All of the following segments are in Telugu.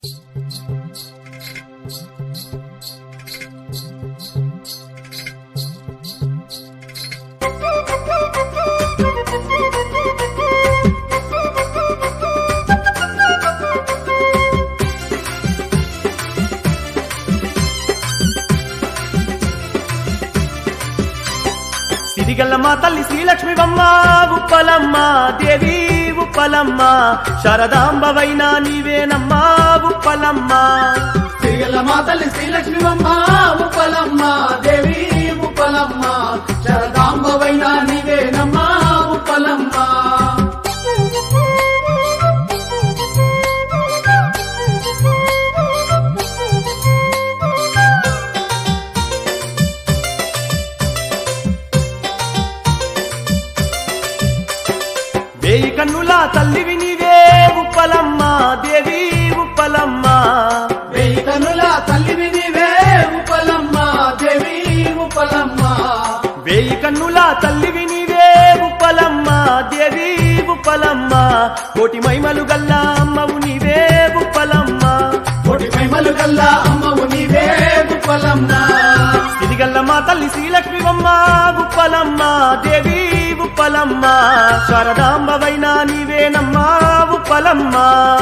సిరిగల్ల మా తల్లి శ్రీలక్ష్మివమ్మ ఉప్పలమ్మ దేవి ఉప్పలమ్మ శారదాంబవైన నీవేనమ్మా ఉప్పలమ్మ శ్రీగల మా తల్లి శ్రీలక్ష్మివమ్మ ఉప్పలమ్మ దేవి ఉప్పలమ్మ శరదాంబవైన నీవేనమ్మ ఉప్పలమ్మ వేయి కన్నుల తల్లివి నీవే ఉప్పలమ్మ దేవి ఉప్పలమ్మ వెయ్యి కనుల తల్లివి నీవే ఉప్పలమ్మ దేవి ఉప్పలమ్మ వేయి కన్నుల తల్లివి నీవే ఉప్పలమ్మ దేవి ఉప్పలమ్మ కోటి మైమలు గల్ల అమ్మవు నీవే ఉప్పలమ్మ కోటి మహిమలు గల్ల అమ్మవు నీవే ఉప్పలమ్మ సిరిగల్ల మా తల్లి శ్రీలక్ష్మివమ్మ ఉప్పలమ్మ దేవి ఉప్పలమ్మ శారదాంబవైన నీవేనమ్మా ఉప్పలమ్మ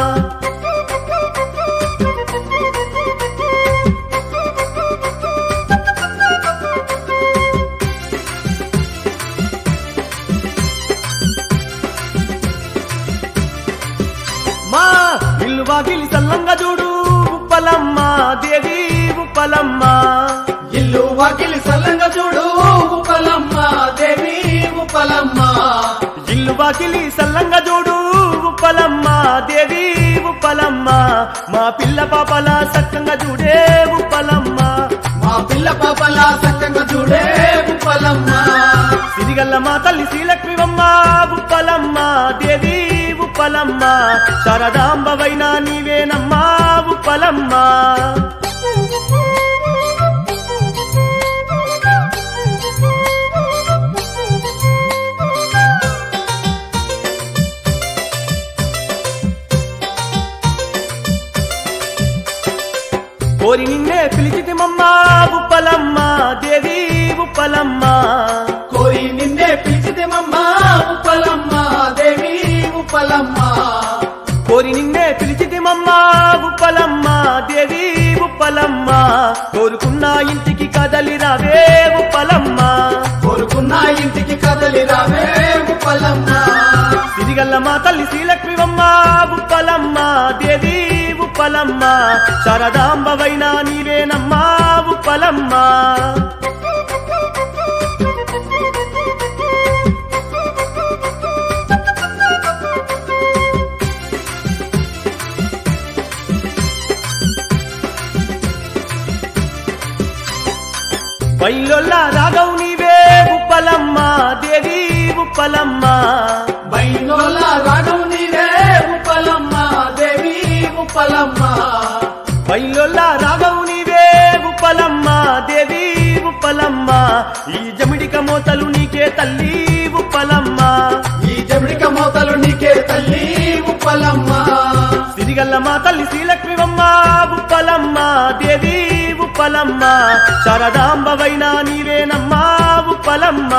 మా ఇల్లు వాకిలి సల్లంగా చూడు ఉప్పలమ్మ దేవి ఉప్పలమ్మ ఇల్లు వాకిలి సల్లంగా చూడు ఉప్పలమ్మ దేవి ఉప్పలమ్మ ఇల్లు వాకిలి సల్లంగా చూడు ఉప్పలమ్మ దేవి ఉప్పలమ్మ మా పిల్ల పాపల సక్కంగా చూడే ఉప్పలమ్మ మా పిల్ల పాపల సక్కంగా చూడే ఉప్పలమ్మ సిరిగల్ల మా తల్లి శ్రీలక్ష్మివమ్మ ఉప్పలమ్మ దేవి ఉప్పలమ్మ శారదాంబవైన నీవేనమ్మా ఉప్పలమ్మ కోరి నిన్నే పిలిచితిమమ్మ ఉప్పలమ్మ దేవి ఉప్పలమ్మ కోరి నిన్నే పిలిచితేమమ్మ ఉప్పలమ్మ దేవి ఉప్పలమ్మ కోరి నిన్నే పిలిచితిమమ్మ ఉప్పలమ్మ దేవి ఉప్పలమ్మ కోరుకున్న ఇంటికి కదలి రావే ఉప్పలమ్మ కోరుకున్న ఇంటికి కదలి రావే ఉప్పలమ్మ సిరిగల్ల మా తల్లి శ్రీలక్ష్మివమ్మ ఉప్పలమ్మ దేవి ఉప్పలమ్మ శారదాంబవైన నీవేనమ్మా ఉప్పలమ్మ బయలొల్ల రాగవు నీవే ఉప్పలమ్మ దేవి ఉప్పలమ్మ బైనోల రాగం నీవే ఉప్పలమ్మ దేవి ఉప్పలమ్మ బయలొల్ల రాగవు నీవే ఉప్పలమ్మ దేవి ఉప్పలమ్మ ఈ జమిడిక మోతలు నీకే తల్లి ఉప్పలమ్మ ఈ జమిడిక మోతలు నీకే తల్లి ఉప్పలమ్మ సిరిగల్ల మా తల్లి శ్రీలక్ష్మివమ్మ ఉప్పలమ్మ దేవి ఉప్పలమ్మ శారదాంబవైన నీవేనమ్మా ఉప్పలమ్మ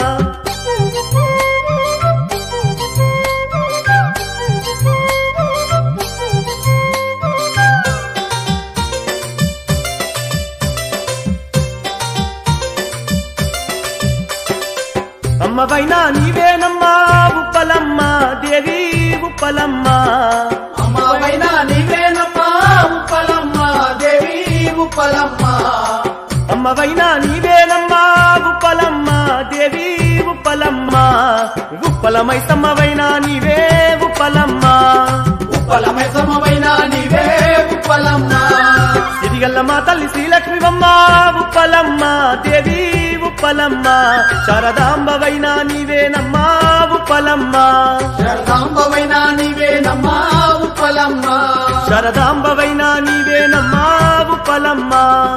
అమ్మవైన నీవేనమ్మా ఉప్పలమ్మ దేవి ఉప్పలమ్మ అమ్మవైన నీవేనమ్మ ఉప్పలమ్మ దేవి ఉప్పలమ్మ అమ్మవైన నీవేనమ్మా ఉప్పలమ్మ దేవి ఉప్పలమ్మ ఉప్పలమై సమ్మవైన నీవే ఉప్పలమ్మ ఉప్పలమై సమమైన నీవే ఉప్పలమ్మ సిరిగల్ల మా తల్లి శ్రీలక్ష్మివమ్మ ఉప్పలమ్మ దేవి ఉప్పలమ్మ శారదాంబవైన నీవేనమ్మా ఉప్పలమ్మ శరదాంబమైన నీవేనమ్మ ఉప్పలమ్మ శారదాంబవైన నీవేనమ్మా ఉప్పలమ్మ